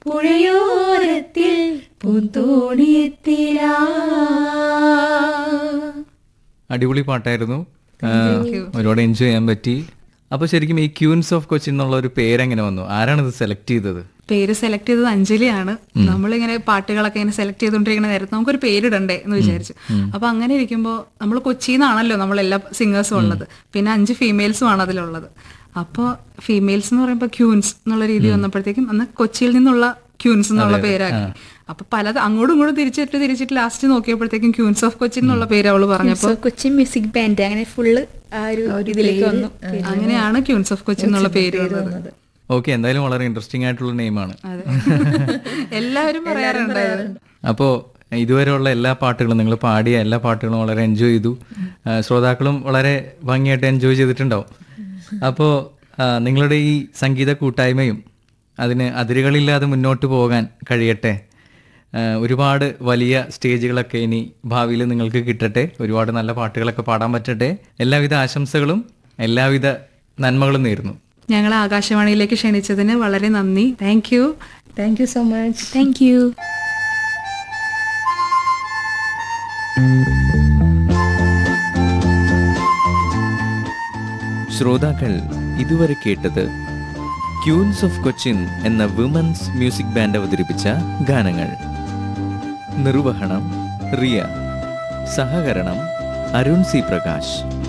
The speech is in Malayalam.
പുഴയോരത്തിൽ പൂന്തോണിയെത്തിലാ അടിപൊളി പാട്ടായിരുന്നു ആ, ഒരുപാട് എൻജോയ് ചെയ്യാൻ പറ്റി അപ്പൊ ശരിക്കും ഈ ക്യൂൻസ് ഓഫ് കൊച്ചിൻ എന്നുള്ള ഒരു പേരെങ്ങനെ വന്നു ആരാണ് ഇത് സെലക്ട് ചെയ്തത് പേര് സെലക്ട് ചെയ്തത് അഞ്ജലിയാണ് നമ്മളിങ്ങനെ പാട്ടുകളൊക്കെ ഇങ്ങനെ സെലക്ട് ചെയ്തുകൊണ്ടിരിക്കുന്ന നേരത്ത് നമുക്കൊരു പേരിടണ്ടേ എന്ന് വിചാരിച്ചു അപ്പൊ അങ്ങനെ ഇരിക്കുമ്പോൾ നമ്മൾ കൊച്ചിയിൽ നിന്നാണല്ലോ നമ്മൾ എല്ലാ സിംഗേഴ്സും ഉള്ളത് പിന്നെ അഞ്ച് ഫീമെയിൽസും ആണ് അതിലുള്ളത് അപ്പോൾ ഫീമെയിൽസ് എന്ന് പറയുമ്പോൾ ക്യൂൻസ് എന്നുള്ള രീതി വന്നപ്പോഴത്തേക്കും അന്ന് കൊച്ചിയിൽ നിന്നുള്ള ക്യൂൻസ് എന്നുള്ള പേരാക്കി അപ്പൊ പല അങ്ങോട്ടും ഇങ്ങോട്ടും തിരിച്ചിട്ട് തിരിച്ചിട്ട് ലാസ്റ്റ് നോക്കിയപ്പോഴത്തേക്കും ക്യൂൻസ് ഓഫ് കൊച്ചിൻ എന്നുള്ള പേര് അവള് പറഞ്ഞപ്പോ കൊച്ചിൻ മ്യൂസിക് ബാൻഡ് അങ്ങനെ ഫുള്ള് ആ ഒരു ഇതിലേക്ക് വന്നു അങ്ങനെയാണ് ക്യൂൻസ് ഓഫ് കൊച്ചിൻ എന്നുള്ള പേര് വന്നത് ഓക്കെ എന്തായാലും വളരെ ഇൻട്രസ്റ്റിംഗ് ആയിട്ടുള്ള നെയിമാണ് അതെ എല്ലാവരും പറയാറുണ്ടായിരുന്നു അപ്പോൾ ഇതുവരെയുള്ള എല്ലാ പാട്ടുകളും നിങ്ങൾ പാടിയ എല്ലാ പാട്ടുകളും വളരെ എൻജോയ് ചെയ്തു ആ, ശ്രോതാക്കളും വളരെ ഭംഗിയായിട്ട് എൻജോയ് ചെയ്തിട്ടുണ്ടാവും അപ്പോൾ നിങ്ങളുടെ ഈ സംഗീത കൂട്ടായ്മയും അതിന് അതിരുകളില്ലാതെ മുന്നോട്ട് പോകാൻ കഴിയട്ടെ ആ, ഒരുപാട് വലിയ സ്റ്റേജുകളൊക്കെ ഇനി ഭാവിയിൽ നിങ്ങൾക്ക് കിട്ടട്ടെ ഒരുപാട് നല്ല പാട്ടുകളൊക്കെ പാടാൻ പറ്റട്ടെ എല്ലാവിധ ആശംസകളും എല്ലാവിധ നന്മകളും നേരുന്നു ഞങ്ങളെ ആകാശവാണിയിലേക്ക് ക്ഷണിച്ചതിന് വളരെ നന്ദി thank you thank you so much thank you ശ്രോതാക്കൾ ഇതുവരെ കേട്ടത് ക്യൂൻസ് ഓഫ് കൊച്ചിൻ എന്ന വിമൻസ് മ്യൂസിക് ബാൻഡ് അവതരിപ്പിച്ച ഗാനങ്ങൾ നിർവഹണം റിയ സഹകരണം അരുൺ സി പ്രകാശ്